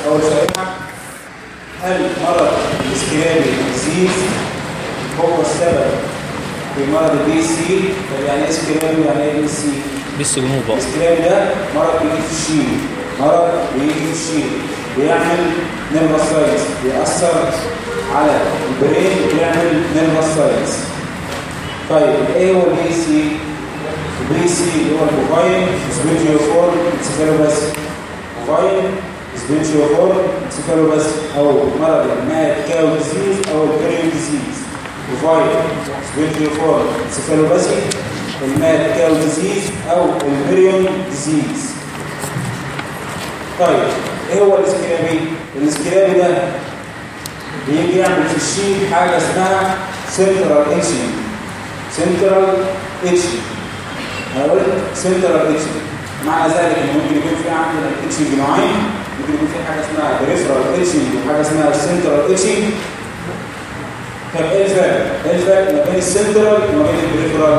اول شريحه هل مرض الاسكرابي ديزيز هو السبب في مرض البي سي طب يعني ايه اسكرابي يعني ايه بي سي بس جنوبه الاسكرابي ده مرض بيجي في الشيل مرض بيجي في الشيل بيعمل نيرفس سايتس بيأثر على البرين بيعمل نيرفس سايتس طيب ايه هو البي سي البي سي اللي هو البوفاين سبيتيو فور انسفالوباس بوفاين سبيتيو فور انسفالوباس او مرض الماد كاو ديزيز او البريو ديزيز بوفاين سبيتيو فور انسفالوباسي الماد كاو ديزيز او البريون ديزيز طيب ايه هو الاسكرابي الاسكرابي ده بيجي يعمل في الشيء حاجه اسمها سنترال اتشنج سنترال اتشنج هقول سنترال اتشنج معنى ذلك ان ممكن يكون في عندنا الاتشنج نوعين ممكن يكون في حاجه اسمها بريفرال اتشنج وحاجه اسمها سنترال اتشنج طب ايه الفرق؟ ايه الفرق ما بين السنترال وما بين البريفرال؟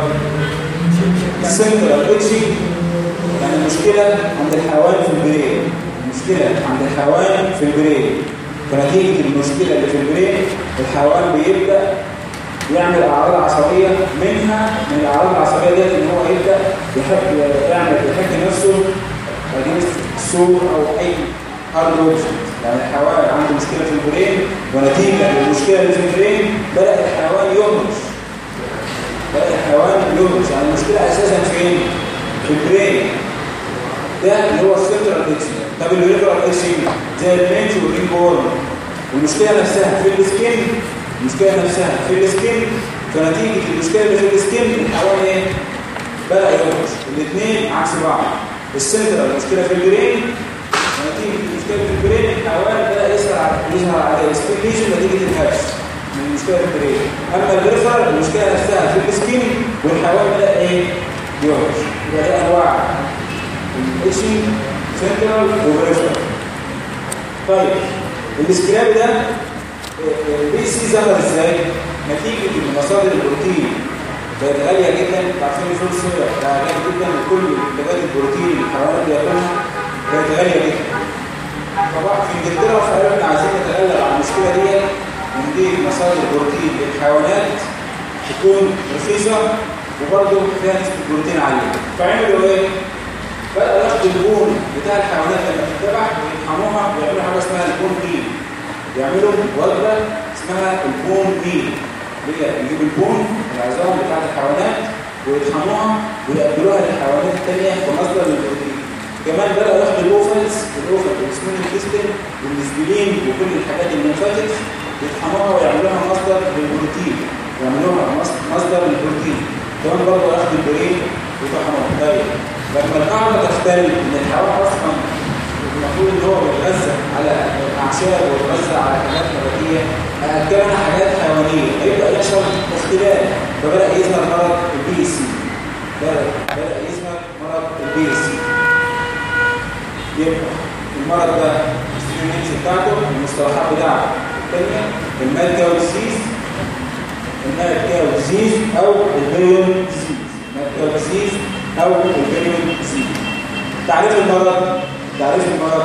السنترال اتشنج يعني المشكله عند الحيوان في البرين المشكله عند الحيوان في البرين فنتيجه المشكله اللي في البرين الحيوان بيبدا يعمل اعراض عصبيه منها من الاعراض العصبيه ديت ان هو يبدا يحب يعمل يحب نفسه اجينست السور او اي هارد اوبجكت يعني الحيوان عنده مشكله في البرين ونتيجه للمشكله اللي في البرين بدا الحيوان يهرش بدا الحيوان يهرش يعني المشكله اساسا فين؟ في البرين ده اللي هو السنترال اتشنج طب الريفرال اتشنج زي المنش والرينج بورن المشكله نفسها في السكين المشكله نفسها في السكين فنتيجه المشكله اللي في السكين الحيوان ايه بدا يهرش الاثنين عكس بعض السنترال المشكله في البرين ونتيجه المشكله في البرين الحيوان بدا يظهر على يظهر على سكين ليجن نتيجه الهرش من المشكله في البرين اما الريفرال المشكله نفسها في السكين والحيوان بدا ايه يهرش يبقى ده انواع الاتشنج سنترال وبريفرال طيب الاسكراب ده البي سي ظهر ازاي نتيجه ان مصادر البروتين بقت غاليه جدا عارفين الفول الصويا بقى غالي جدا وكل منتجات البروتين اللي الحيوانات بياكلها بقت غاليه جدا طبعا في انجلترا فقالوا احنا عايزين نتغلب على المشكله دي ونجيب مصادر البروتين للحيوانات تكون رخيصه وبرضه فيها نسبه بروتين عاليه فعملوا ايه؟ بدأوا ياخدوا البون بتاع الحيوانات لما تتذبح ويطحنوها ويعملوا حاجه اسمها البون ميل يعملوا وجبه اسمها البون ميل اللي هي يجيبوا البون العظام بتاع الحيوانات ويطحنوها ويأكلوها للحيوانات الثانيه كمصدر للبروتين كمان بدأوا ياخدوا الاوفلز الاوفل والسمين الكيستن والنسبلين وكل الحاجات الليمفاتكس يطحنوها ويعملوها مصدر للبروتين يعملوها مصدر للبروتين كمان برضه ياخدوا البرين ويطحنوها طيب لما القاعدة تختلف ان الحيوان اصلا المفروض ان هو بيتغذى على الاعشاب ويتغذى على حاجات نباتيه اكلنا حاجات حيوانيه هيبدا يحصل اختلاف فبدا يظهر مرض البي سي بدا بدا يظهر مرض البي سي يبقى المرض ده السيمينيتس بتاعته المصطلحات بتاعته الثانيه الماد كاو ديزيز الماد كاو ديزيز او البريون ديزيز الماد كاو ديزيز او البريون ديزيز تعريف المرض تعريف المرض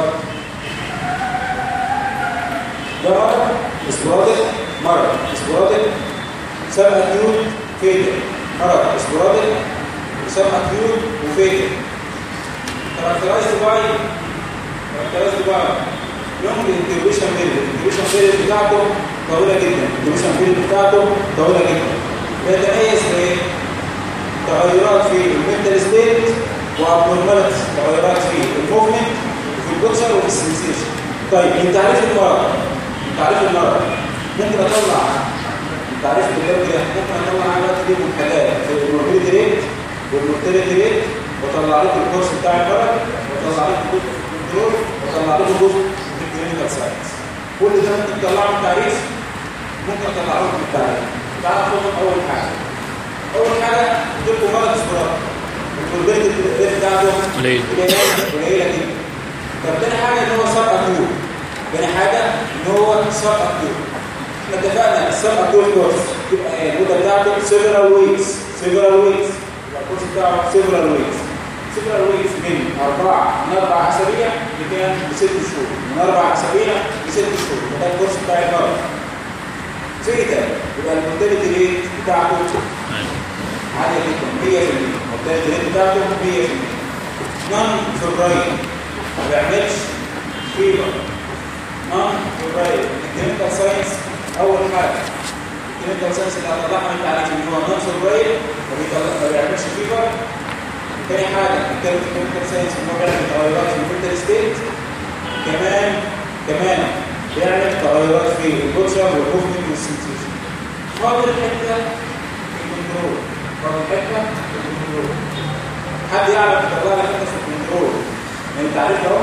ده مرض اسبوراديك مرض اسبوراديك سب اكيوت فيتر مرض اسبوراديك سب اكيوت وفيتر كاركترايزد باي كاركترايزد باي لونج انكيوبيشن بيريد الانكيوبيشن بيريد بتاعته طويله جدا الانكيوبيشن بيريد بتاعته طويله جدا بيتميز بايه؟ تغيرات في المنتال ستيت وابنورماليتي تغيرات في الموفمنت وفي البوتشر وفي السنسيشن طيب من تعريف المرض من تعريف المرض ممكن اطلع من تعريف الكتاب كده ممكن اطلع على وقت دي من حاجات في الموربيدي ريت والمورتاليتي ريت واطلع لكم الكورس بتاع المرض واطلع لكم جزء في الكنترول واطلع لكم جزء في الكلينيكال ساينس كل ده ممكن تطلعه من التعريف ممكن اطلعه لكم من التعريف تعالوا ناخد اول حاجه اول حاجه تديكم مرض اسبرار الكوربيت الريت بتاعته قليل قليله جدا طب تاني حاجه ان هو سب اكيوت تاني حاجه ان هو سب اكيوت احنا اتفقنا السب اكيوت كورس يبقى ايه المده بتاعته سيفرال ويكس سيفرال ويكس يبقى الكورس بتاعه سيفرال ويكس سيبرال ويكس من أربعة من أربع أسابيع لكام لست شهور من أربع أسابيع لست شهور ده الكورس بتاع المرض فيتا يبقى المورتاليتي ريت بتاعته عالية جدا 100% المورتاليتي ريت بتاعته 100% نون فبراير ما بيعملش فيبر نون فبراير الكلينيكال ساينس أول حاجة الكلينيكال ساينس اللي هطلعها من تعريف ان هو نون فبراير ما بيعملش فيبر تاني حاجة الكلمة الكلينيكال ساينس ان هو بيعمل تغيرات في الفلتر ستيت كمان كمان بيعمل تغيرات في البوتشر والموفمنت والسنسيشن فاضل حتة في الكنترول فاضل حتة في الكنترول حد يعرف يطلع لي حتة في الكنترول من التعريف ده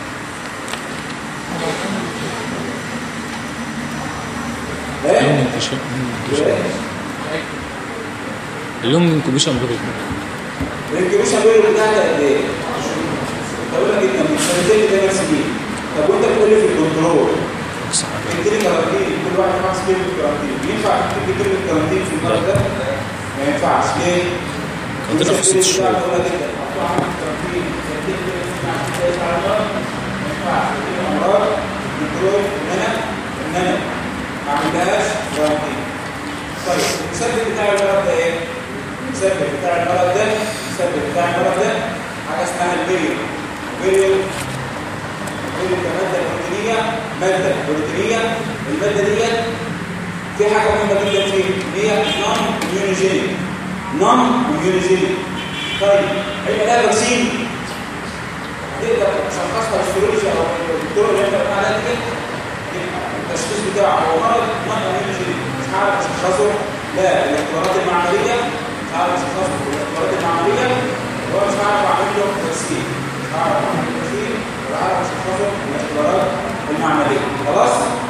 اللونج انكوبيشن بيريود الانكوبيشن بيريود بتاعتها قد ايه؟ بقول لك انت من سنتين لثمان سنين طب وانت بتقول لي في الكنترول اديني كارانتين كل واحد خمس كلمه كارانتين ينفع تكتب كلمه كارانتين في المرض ده؟ ما ينفعش ليه؟ عندنا في ست شهور بقول لك انت هتطلع عندك كارانتين سنتين كده عشان تعيش على المرض ما ينفعش دي امراض كنترول ان انا ان انا ما اعملهاش كارانتين طيب المسبب بتاع المرض ده ايه؟ المسبب بتاع المرض ده المسبب بتاع المرض ده حاجه اسمها البيريو البيريو البيريو كماده بروتينيه ماده بروتينيه الماده دي في حاجه مهمه جدا فيه هي نون اميونوجينيك نون اميونوجينيك طيب هيبقى لها فاكسين تقدر تشخصها الفيروجيا او الدكتور اللي انت بتقول عليها دي التشخيص بتاعه هو مرض نون اميونوجينيك مش عارف اشخصه لا الاختبارات المعمليه مش عارف اشخصه الاختبارات المعمليه هو مش عارف اعمل له تفسير مش عارف اعمل له تفسير ولا عارف اشخصه الاختبارات المعمليه خلاص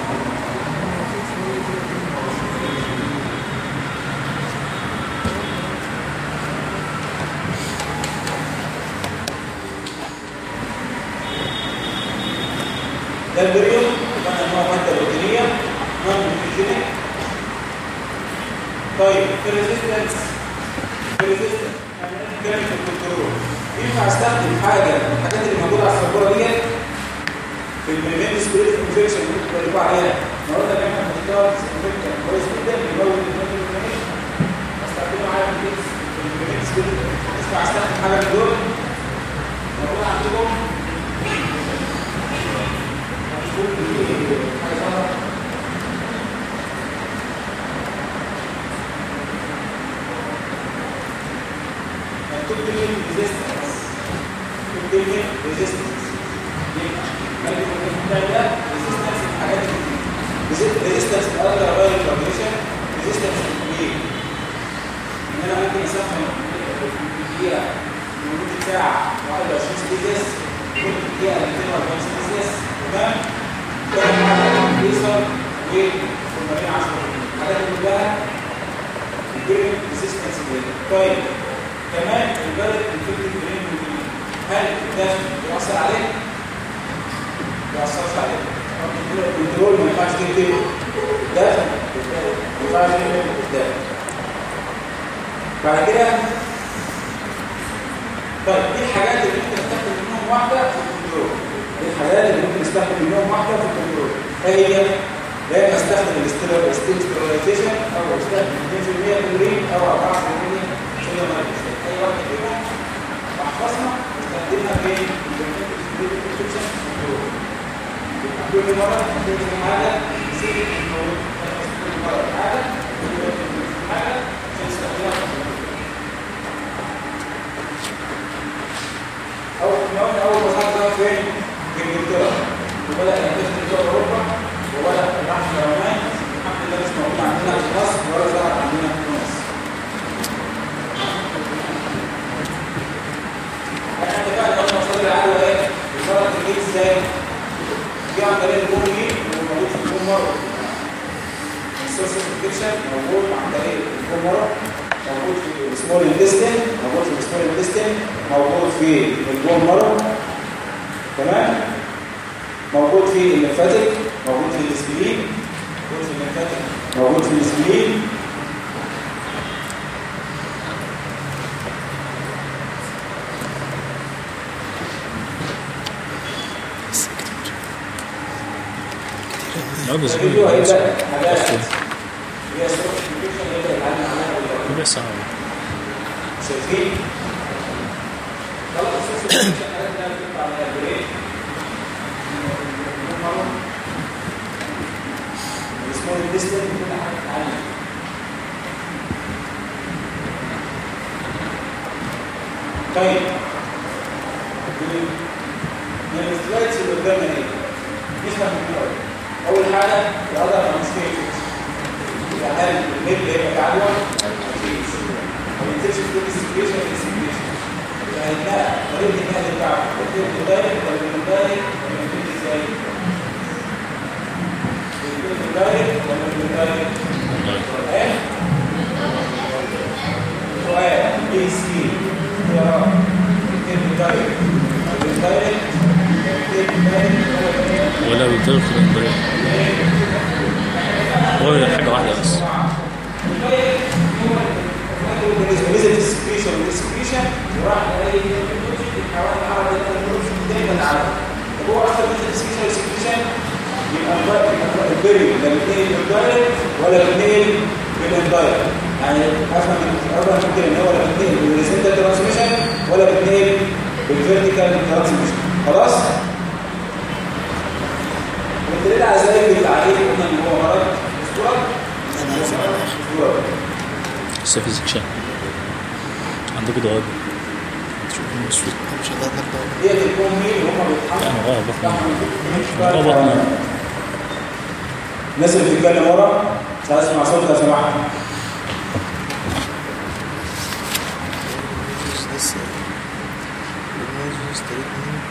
ده البريود قلنا ان هو ماده بروتينيه نون نيوتريشنال طيب الريزيستنس الريزيستنس كام في الكنترول ينفع استخدم حاجه من الحاجات اللي موجوده على السبوره ديت في البريمنت سبريت انفكشن اللي انتوا بتقولوا عليها احنا قلنا ان احنا بنختار سيستم كويس جدا بيموت الانفكشن استخدمه معايا في البريمنت سبريت ينفع استخدم حاجه من دول موجوده عندكم مكتوب كلمة resistance مكتوب كلمة resistance resistance الحاجات resistance الأرض غير الكونديشن resistance الكبير إن أنا ممكن أسخن دقيقة لمدة ساعة 21 سيليزيوس كل دقيقة 240 سيليزيوس تمام كام حاجة ليزر وفورمالين 10 الحاجات دي كلها البيرن ريزيستنس طيب كمان البلد الفكر برين هل ده بيأثر عليه؟ ما بيأثرش عليه الكنترول ما ينفعش تكتب ده ما ينفعش تكتب ده بعد كده طيب دي الحاجات اللي ممكن نستخدم منهم واحده في الكنترول دي الحاجات اللي ممكن نستخدم منهم واحده في الكنترول ايه هي لا اما استخدم الاستيرلايزيشن او استخدم 2% كلورين او 4% صوديوم هيدروكسيد اي واحده فيهم محفظنا نستخدمها في الانفكشن كل مره نستخدم حاجه نسيب الموضوع كل مره حاجه حاجه عشان نستخدمها اول ما اول ما صار فين في انجلترا وبدا ينتشر في اوروبا وبدا راح اليابان الحمد لله مش موجود عندنا في مصر ولا ظهر عندنا في مصر احنا بقى لو مصادر العدوى ايه المرض تجيب ازاي دي عن طريق البومي وموجود في البومر السورس انفكشن موجود عن طريق البومر موجود في السمول انتستين موجود في السمول انتستين موجود في البومر تمام موجود في الليمفاتيك موجود في الاسبلين موجود في الليمفاتيك موجود في الاسبلين لا بس الفيديو هيبدا حاجات هي ستروك انفكشن يبدا يتعلم عنها دلوقتي. ربع ساعة شايفين؟ خلاص السوشيال انفكشن حاجات اللي انا بتطلع عليها بريك اسمه الديستنس كل حاجه تتعلم طيب من السلايدز اللي قدامنا ايه؟ نسمع من الأول. اول حاجه الأدر انستيشنز يبقى هل الميل هيبقى عدوى؟ ما ينزلش في كل سيتويشن سيتويشن يعني هنلاقي طريقه النقل بتاعته ممكن بالدايركت ولا بالدايركت ولا بالدايركت ازاي؟ بالدايركت ولا بالدايركت؟ ايه؟ سؤال بي سي اختيارات اكتب بالدايركت بالدايركت اكتب بالدايركت ولا بيطلق في الانبريد هو حاجة واحدة بس بالنسبه للسكريشن والسكريشن وراح الاقي الحيوان العربي ده النورس دايما عربي طب هو اصلا مثل السكريشن والسكريشن يبقى الباقي البري ده بيتنقل بالدايركت ولا بيتنقل بالاندايركت يعني افهم افهم من كده ان هو لا بيتنقل بالريسنتال ترانسميشن ولا بيتنقل بالفيرتيكال ترانسميشن خلاص والدليل على ذلك التعريف قلنا ان هو مرض اسطوره اسطوره لسه في سكشن عندكم دواب تشوفوا مسود مش هتقدر تقول ديت الكون مين وهم يعني بيتحملوا غاية بطني غاية بطني الناس اللي بتتكلم ورا مش عايز اسمع صوتها لو سمحت is this uh, emergency statement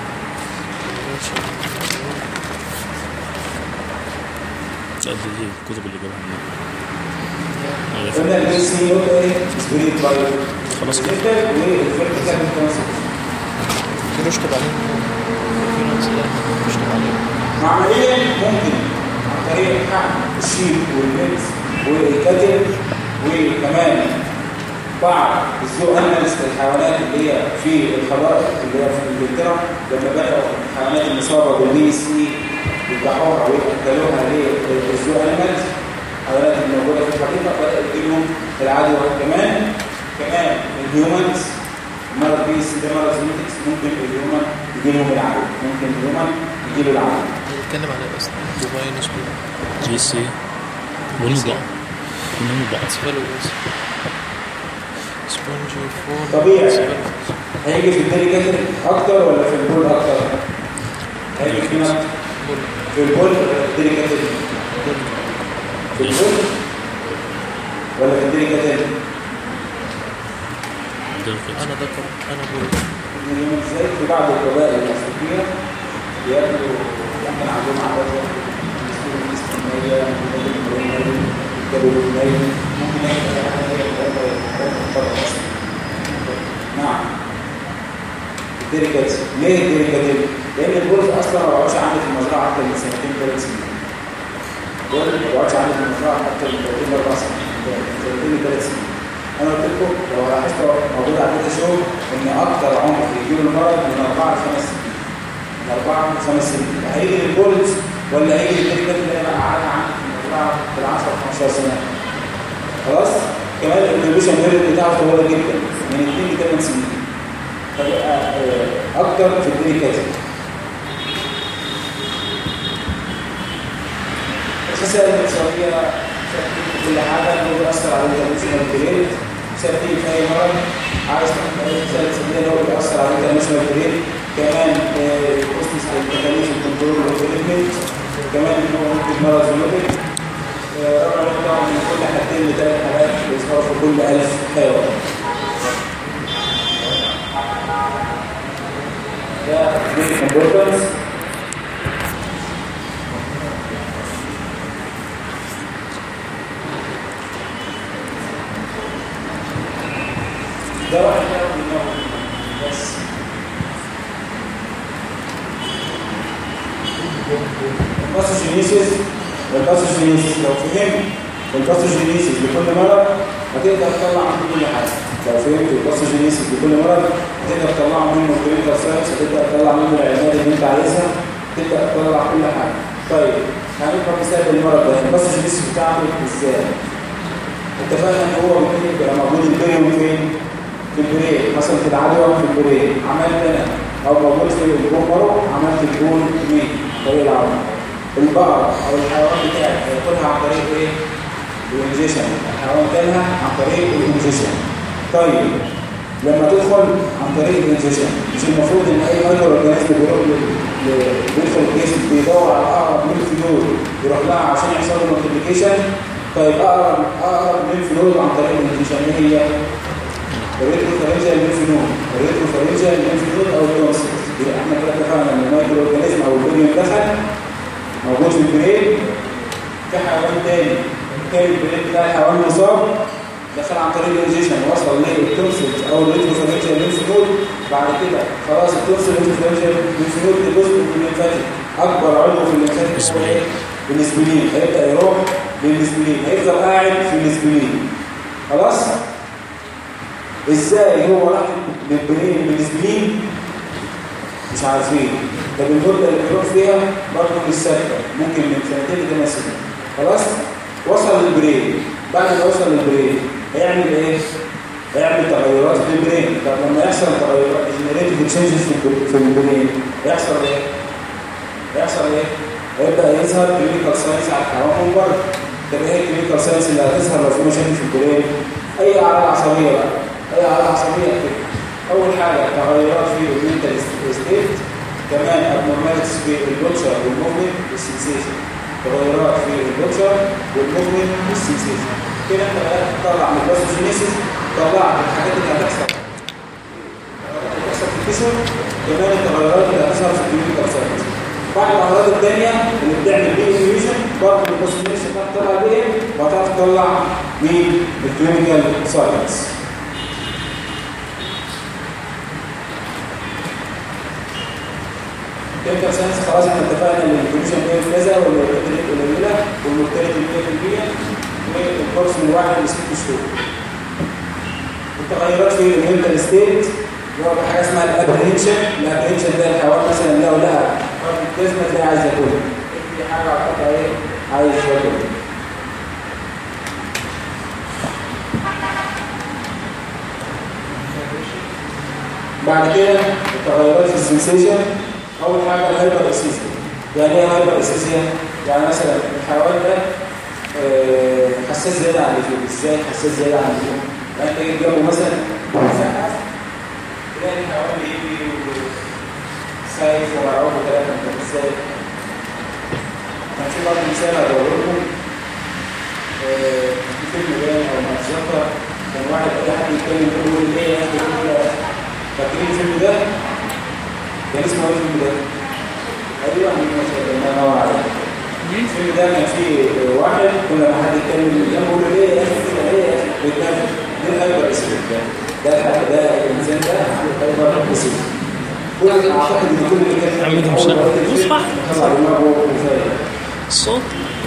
مش قد ايه الكتب اللي جابها منين قلنا البي سي نوت ايه سبريت بايو خلاص كده. والفيرتيكال ترانسميشن يشطب عليهم في ناس لا يشطب عليهم عمليا ممكن عن طريق حقن الشيب والميكس والكاتل وكمان بعض الزو اناليز الحيوانات اللي هي في الخضار اللي هي في انجلترا لما بداوا الحيوانات المصابه بالبي سي يذبحوها ويأكلوها للزو اناليز الحيوانات الموجوده في الحقيقه بدأ يجيلهم العدوى كمان كمان الهيومنز مرض بي سي ده مرض زينيتكس ممكن الهيومن يجيلهم العدوى ممكن الهيومن يجيله العدوى بنتكلم على بس دبي نسبة جي سي ونوضع ونوضع اسفله بس سبونجي فور طبيعي. هيجي في الديري كاتل اكتر ولا في البول اكتر هيجي في نفس في البول ولا في الديري كاتل في البول ولا في الديري كاتل انا ذكر انا بقول يعني ازاي في بعض القبائل الافريقيه بياكلوا ممكن عندهم عادات يسموا الاستمراريه ممكن ممكن ياكل اي حاجه هي بره اصلا نعم الديريكاتس ليه الديريكاتل؟ لان الجرز اصلا ما بقعدش عندي في المزرعه اكتر من سنتين ثلاث سنين الجرز ما بقعدش عندي في المزرعه اكتر من ثلاثين اربع سنين سنتين ثلاث سنين انا قلت لكم لو لاحظتوا موجود على كده شغل ان اكتر عمر يجيله المرض من اربعه لخمس سنين من اربعه لخمس سنين هيجي للجرز ولا هيجي للديريكاتل اللي انا قاعدها عندي في المزرعه بال 10 15 سنه خلاص كمان الانكيوبيشن بيريد بتاعه طويله جدا من 2 ل 8 سنين فبقى آه، اكتر في الديليكاتي الخسائر الاقتصاديه سيأتي في كل حاجه انه بيأثر على الانترناشونال تريد سيأتي في اي مرض عايز تحط اي خسائر اقتصاديه اللي هو بيأثر على الانترناشونال تريد كمان بوستس التكاليف الكنترول والديفلوبمنت كمان ان هو ممكن مرض زونوتيك رقم يطلع من كل حاجتين لثلاث حالات بيظهروا في كل 1000 حيوان ده big importance ده واحد منهم بس الباثوجينيسيس والباثوجينيسيس لو فهمت الباثوجينيسيس لكل مرض هتقدر تطلع منه كل حاجه لو فهمت الباثوجينيسيس لكل مرض هتقدر تطلع منه كلينيكال ساينس هتقدر تطلع منه العلاجات اللي انت عايزها تقدر تطلع كل حاجه طيب هنضرب مثال بالمرض ده الباسج ليست بتاعته ازاي اتفقنا ان هو بيكون بيبقى موجود البريم فين في البريك مثلا في العدوى في البريك عملت انا او موجود في البومبرو عملت البول مين طريق العدوى البقرة او الحيوان بتاعك هياكلها عن طريق ايه الانجيشن الحيوان كلها عن طريق الانجيشن طيب لما تدخل عن طريق الانجيشن مش المفروض ان اي مايكرو اورجانيزم بيروح ل- ل- بيدخل الجسم بيدور على اقرب ليمف نود يروح لها عشان يحصل له مالتيبيكيشن طيب اقرب اقرب ليمف نود عن طريق الانجيشن ايه هي؟ الريتروفارنجيال ليمف نود الريتروفارنجيال ليمف نود او التونسل يبقى احنا كده اتفقنا ان المايكرو اورجانيزم او البريم دخل موجود في البريد في حيوان تاني كان البريد بتاع الحيوان مصاب دخل عن طريق الانجيشن وصل للتونسلز او الريتروفارنجيال ليمف نود بعد كده خلاص التونسل والريتروفارنجيال ليمف نود ده جزء من الليمفاتيك اكبر عضو في الليمفاتيك هو ايه؟ الاسبلين هيبدا يروح للاسبلين هيفضل قاعد في الاسبلين خلاص ازاي هو راح للبرين بالاسبلين مش عارفين طب المده اللي بيروح فيها برضه مش ثابته ممكن من سنتين لثمان سنين خلاص وصل للبرين بعد ما وصل للبرين هيعمل ايه؟ هيعمل تغيرات في البرين طب لما يحصل تغيرات جنريتيف تشينجز في البرين هيحصل ايه؟ هيحصل ايه؟ هيبدا يظهر كلينيكال ساينس على الحيوان من بره طب ايه الكلينيكال ساينس اللي هتظهر لو في مشاكل في البرين؟ اي اعراض عصبيه بقى اي اعراض عصبيه كده اول حاجه تغيرات في المنتال ستيت كمان abnormalities في البوتشر والموفمنت والسنسيشن تغيرات في البوتشر والموفمنت والسنسيشن كده انت بدات تطلع من الباثوجينيسيس طلعت الحاجات اللي هتحصل اللي هتحصل في الجسم كمان التغيرات اللي هتظهر في الكلينيكال ساينس بعد الاعراض الثانيه اللي بتعمل بي انفيوجن برضه الباثوجينيسيس هتطلع بيه وهتعرف تطلع من الكلينيكال ساينس كيميكال ساينس خلاص احنا اتفقنا ان الكونديشن هي كذا والمورتاليتي قليله والمورتاليتي 100% والكورس من واحد لست شهور. التغيرات في المنتال ستيت اللي هو حاجه اسمها الابرينشن الابرينشن ده الحيوان مثلا لو لقى فرد الجزمه تلاقيه عايز ياكلها في حاجه عطاها ايه عايز ياكلها بعد كده التغيرات في السنسيشن اول حاجه الهايبر اسيسيا يعني ايه هايبر اسيسيا يعني مثلا الحيوان ده آه، حساس زياده عن اللزوم ازاي حساس زياده عن اللزوم يعني انت جيت جنبه مثلا سقف تلاقي الحيوان بيجري سايف ومرعوب وكلام من ده ازاي كان في بعض المثال هدور لكم آه، في فيلم باين او ماتشاتا كان واحد اي حد يتكلم يقول ايه يا اخي كده فاكرين الفيلم ده؟ كان اسمه ايه الفيلم ده؟ ايوه ما شاء الله الله عليك الفيلم ده كان فيه واحد كل ما حد يتكلم يقول له ايه يا اخي كده ايه يا اخي بيتكلم ده الهايبر اسيد ده ده الحاجة- ده الانسان ده عنده هايبر اسيد كل اعتقد ان كل اللي كان عمود مش- مصباح. طلع دماغه وفايق الصوت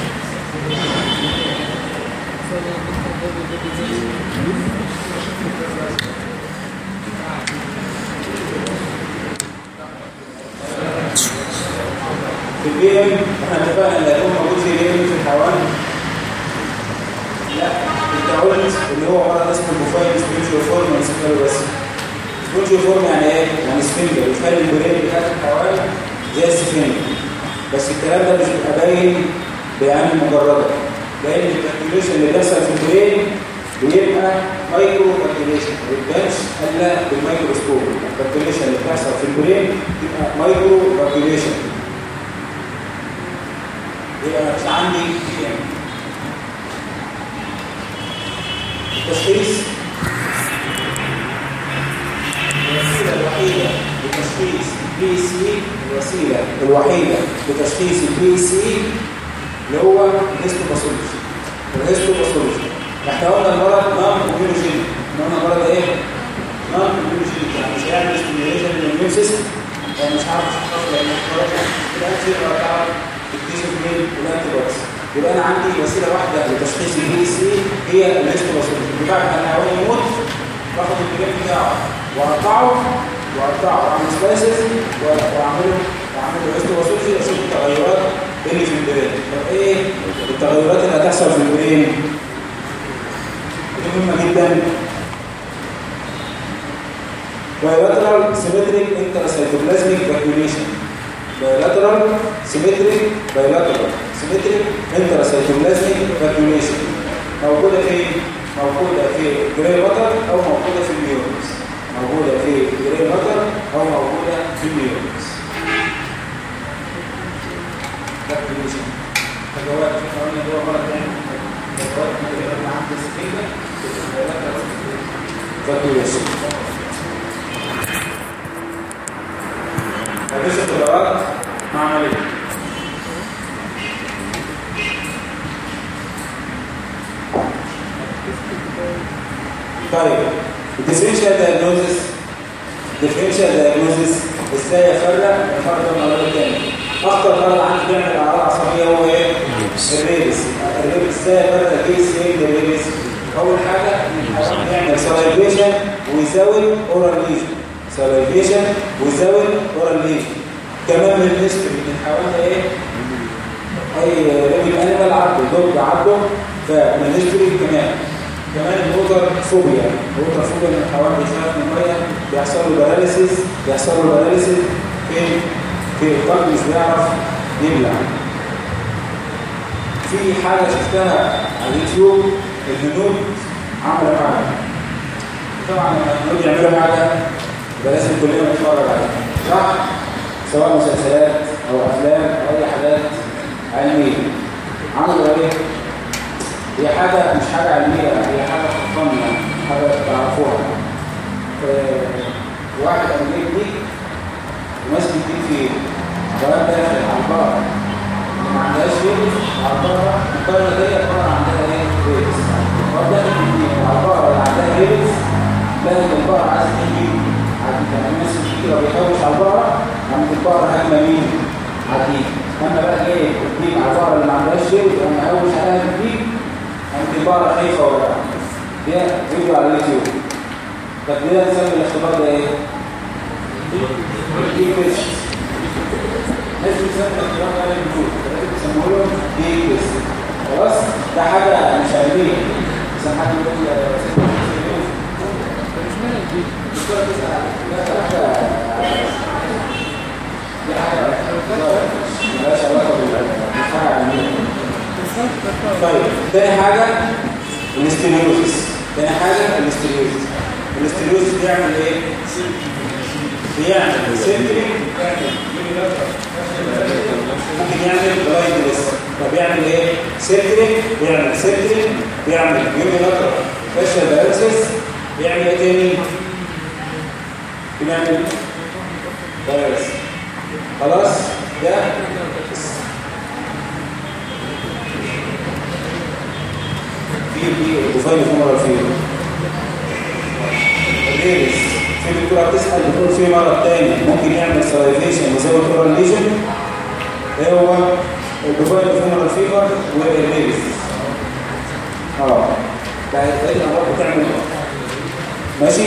في البي ام احنا اتفقنا ان هيكون موجود في بي ام في الحيوان لا انت قلت ان هو مرض اسمه البوفاين سبيتشو فورم انسفالو بس سبيتشو فورم يعني ايه؟ يعني سفنجر بيخلي البرين بتاعت الحيوان زي السفنجر بس الكلام ده مش بيبقى باين بعين مجرده لان الكالكوليشن اللي بيحصل في البرين بيبقى مايكرو كالكوليشن ما بيبانش الا بالميكروسكوب الكالكوليشن اللي بتحصل في البرين بتبقى مايكرو كالكوليشن يبقى مش عندي يعني التشخيص الوسيله الوحيده لتشخيص البي سي الوسيله الوحيده لتشخيص البي سي اللي هو الهيستوباثولوجي الهيستوباثولوجي احنا قلنا المرض نون كوميونوجينيك قلنا المرض ايه؟ نون كوميونوجينيك يعني مش هيعمل ستيميوليشن للميون سيستم يعني مش عارف اشخاص لان المرض الانتي تعرف تكتشف مين والانتي بوديز يبقى انا عندي وسيله واحده لتشخيص البي سي هي الهيستوباثولوجي بعد ما الحيوان يموت باخد الجريم بتاعه واقطعه واقطعه واعمل سلايسز واعمله واعمل له هيستوباثولوجي اشوف التغيرات اللي في التغيرات اللي هتحصل في البرين دي مهمه جدا bilateral symmetric intracytoplasmic vacuolation bilateral symmetric bilateral symmetric intracytoplasmic vacuolation موجودة في موجودة في جراي ماتر أو موجودة في الميونز موجودة في جراي ماتر أو موجودة في الميونز vacuolation فجوات في حوالي جوه مرة تاني جوات مجرد عند السكينة vacuolation هذه اختبارات معملية طيب الديفرنشال دايجنوزس الديفرنشال دايجنوزس ازاي افرق الفرق ده من المرض الثاني اخطر مرض عندي بيعمل اعراض عصبيه هو ايه الريبس الريبس ازاي افرق الكيس ايه من الريبس اول حاجه يعمل سلايفيشن ويزود اورال ليجن سلايفيشن ويزود اورال ليجن كمان من الهيستوري من حوالي ايه اي ريبل انيمال عضه دوج عضه فمن الهيستوري كمان كمان الوتر فوبيا الوتر فوبيا من الحيوان بيخاف من الميه بيحصل له باراليسيس بيحصل له باراليسيس في في القلب مش بيعرف يبلع في حاجه شفتها على اليوتيوب الهنود عملوا حاجه طبعا لما الهنود يعملوا حاجه يبقى لازم كلنا نتفرج عليها صح سواء مسلسلات او افلام او اي حاجات علميه عملوا ايه هي حاجة مش حاجة علمية هي حاجة فن يعني حاجة تعرفوها واحد أمريكي وماسك الدين في ايده وقال داخل على البار اللي ما عندهاش فيروس على البار البار دي البار عندها ايه فيروس وقال داخل الدين على البار اللي عندها فيروس لازم البار عايز تيجي عادي كان ماسك كده وبيحوش على البار عند البار هجمة مين؟ عادي اما بقى جاي الدين على البار اللي ما عندهاش فيروس لما يحوش عليها الدين انتبارة خايفة ولا دي فيديو على اليوتيوب طب ليه نسمي الاختبار ده ايه؟ دي كيس لازم نسمي الاختبار ده اليوتيوب لازم نسموه له دي كيس خلاص ده حاجة مش علمية بس حد يقول الدكتورة تسأل لا ده حاجة دي حاجة مالهاش علاقة بالعلم مش حاجة علمية طيب تاني حاجة الاستيريوزس تاني حاجة الاستيريوزس الاستيريوزس بيعمل ايه؟ بيعمل سيمبلي ممكن يعمل بلايندنس فبيعمل ايه؟ سيمبلي بيعمل سيمبلي بيعمل يونيلاترال فاشل باراليسيس بيعمل ايه تاني؟ بيعمل باراليسيس خلاص ده في في ديفاين مرة في الريس في دكتورة بتسأل بتقول في مرض تاني ممكن يعمل سلايفيشن ويزود اورال ليجن ايه هو الديفاين فيمورال فيبر والريس اه ده هتلاقي الامراض بتعمل ماشي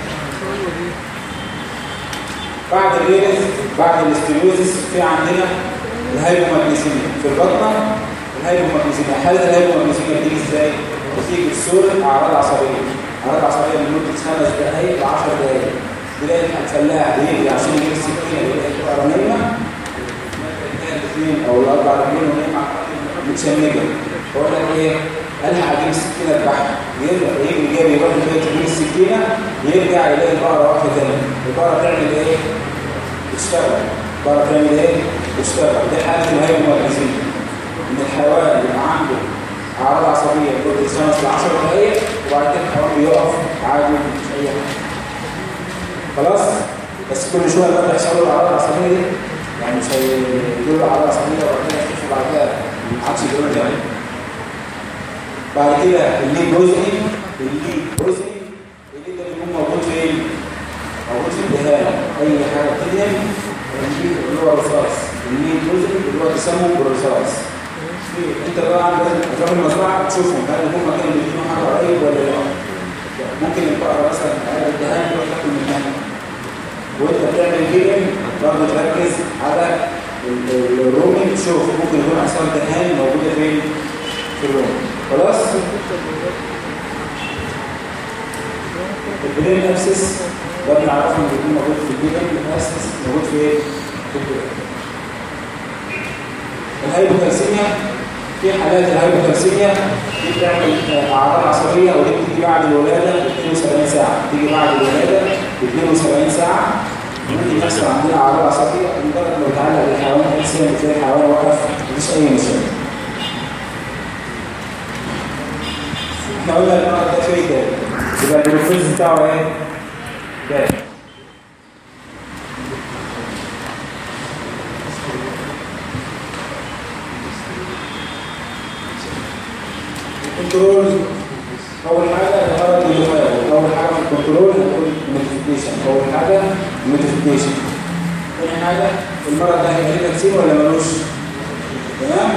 بعد الريس بعد الاستيلوزس في عندنا الهايبومagnesemia في البطنه الهايبومagnesemia حاله الهايبومagnesemia بتيجي ازاي بتيجي بصوره اعراض عصبيه اعراض عصبيه من مده خمس دقائق ل 10 دقائق تلاقي الفلاح بيجري عشان يجيب السكينه يلاقي تبقى رنيمه الاثنين او الاربع رجلين ونايم متشنجه بقول لك ايه الحق اجيب السكينه اذبحها يرجع يجي جاي يروح البيت يجيب السكينه يرجع يلاقي البقره واحده ثانيه البقره تعمل ايه؟ تشتغل البقره تعمل ايه؟ تشتغل دي حاله الهايبومagnesemia ان الحيوان يبقى عنده اعراض عصبيه لمده 5 ل 10 دقائق وبعد كده الحيوان بيقف عادي مفيش اي حاجه خلاص بس كل شويه بقى بيحصل له الاعراض العصبيه دي يعني مش هيجيله الاعراض العصبيه وبعد كده يخف بعد كده ما عادش يجيله تاني بعد كده الليل جزئي الليل جزئي الليل ده بيكون موجود فين؟ موجود في الدهان اي حاجه بتدهن الليل اللي هو الرصاص الليل جزئي اللي هو تسمم بالرصاص انت بقى عندك اطراف المزرعه تشوفهم هل هم كانوا بيدينوا حاجه قريب ولا لا ممكن البقره مثلا على الدهان تروح تاكل من الدهان وانت بتعمل جيم برضه تركز على الرومي تشوف ممكن يكون اثار دهان موجوده فين في في الروم خلاص البرين ابسس ده بنعرفه انه بيكون موجود في البرين ابسس موجود في ايه؟ في البرين الهايبوكالسيميا في حالات الهايبوكالسيميا دي بتعمل آه، اعراض عصبيه ودي بتيجي بعد الولاده ب 72 ساعه تيجي بعد الولاده ب 72 ساعه ممكن يحصل عندنا اعراض عصبيه مجرد ما بتعلق بالحيوان الانسان بتلاقي الحيوان واقف مفيش اي مشاكل احنا قلنا المرض ده فيه ده يبقى البروفيز بتاعه ايه؟ ده الكنترول اول حاجه المرض اللي اول حاجه في الكنترول هنقول نوتيفيكيشن اول حاجه نوتيفيكيشن ثاني حاجه المرض ده هيبقى ليه تاثير ولا ملوش تمام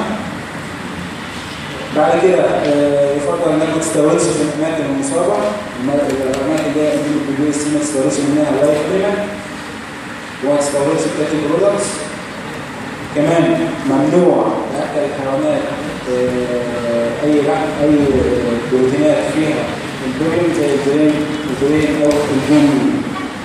بعد كده آه، يفضل انك ما تستوردش في الاماكن المصابه الم- الاماكن دي البي اس ما تستوردش منها لا يحرمك وما تستوردش بتاكل برودكتس كمان ممنوع اكل الحيوانات آه، اي لحم اي بروتينات فيها البروتين زي البرين البرين او الجمل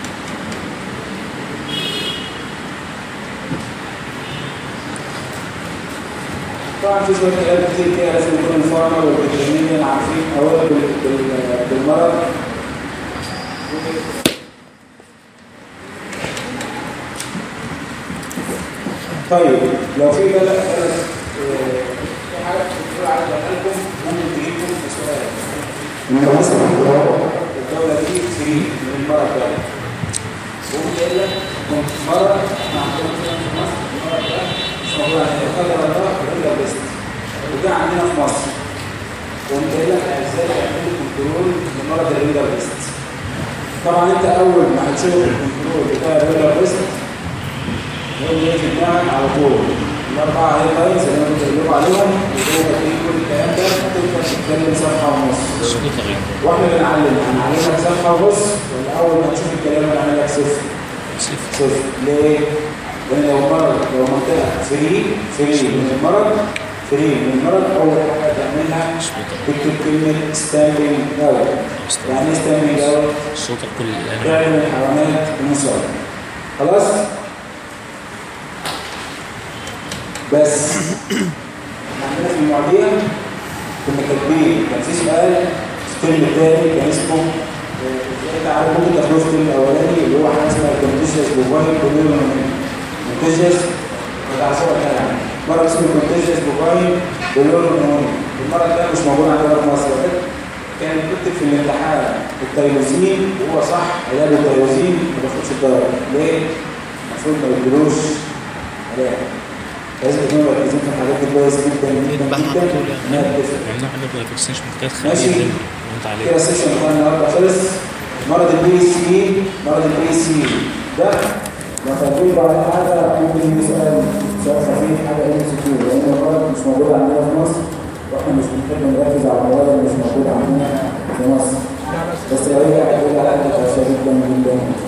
طبعا في شويه كلام كتير كده لازم يكون الفارمر والفيترينيين عارفين اولا بال- بال- بالمرض طيب لو في بلد بلد آه، في حاجه بتقول عايز اقولها لكم ممكن تجيبكم في سؤال ان مثلا الدوله دي فري من المرض ده وقلت لك كنت مرض احنا عندنا مثلا في مصر المرض ده مش موجود عندنا قدر الله الا بس وده عندنا في مصر وقلت لك ازاي تعمل كنترول لمرض الريدر بيست طبعا انت اول ما هتشوف الكنترول بتاع الريدر بيست يقول لي في دماغك على طول الاربعه هاي لاينز اللي انا كنت بقول عليهم وهو كاتبين كل الكلام ده تقدر تتكلم صفحه ونص الصوت غريب واحنا بنعلم هنعلمك صفحه ونص ولا اول ما تشوف الكلام هنعمل لك صفر صفر صفر ليه؟ لان لو مرض لو منطقه فري فري من المرض فري من المرض اول حاجه تعملها تكتب كلمه ستاندنج اوت يعني ايه ستاندنج اوت؟ صوت كل الآن فعل الحيوانات المصابة خلاص بس عندنا في المعدية كنا كاتبين كان في سؤال الفيلم الثاني كان اسمه آه، ازاي تعرف ممكن تاخدوه في الفيلم الاولاني اللي هو حاجه اسمها كونتيجيوس بوفاين كوليرون كونتيجيوس بتاع صور يعني مرض اسمه كونتيجيوس بوفاين كوليرون المرض ده مش موجود عندنا في مصر كان بيكتب في الامتحان التيروزين وهو صح علاج التيروزين ما باخدش الدرجه ليه؟ المفروض ما يدلوش علاج لازم تكونوا مركزين في الحاجات دي كويس جدا جدا يذبح على جدا طول يعني. انها تفرق يعني احنا بنبقى فاكسينيشن كانت ماشي. خليه وانت عليه كده السيشن بتاع النهارده خلص مرض البي سي مرض البي سي ده لو تقول بعد حاجه ممكن يجي سؤال سؤال خفيف حاجه ام سي كيو لان المرض مش موجود عندنا في مصر واحنا مش بنحب نركز على المواد اللي مش موجوده عندنا في مصر بس لو رجع هتقول على قد جدا جدا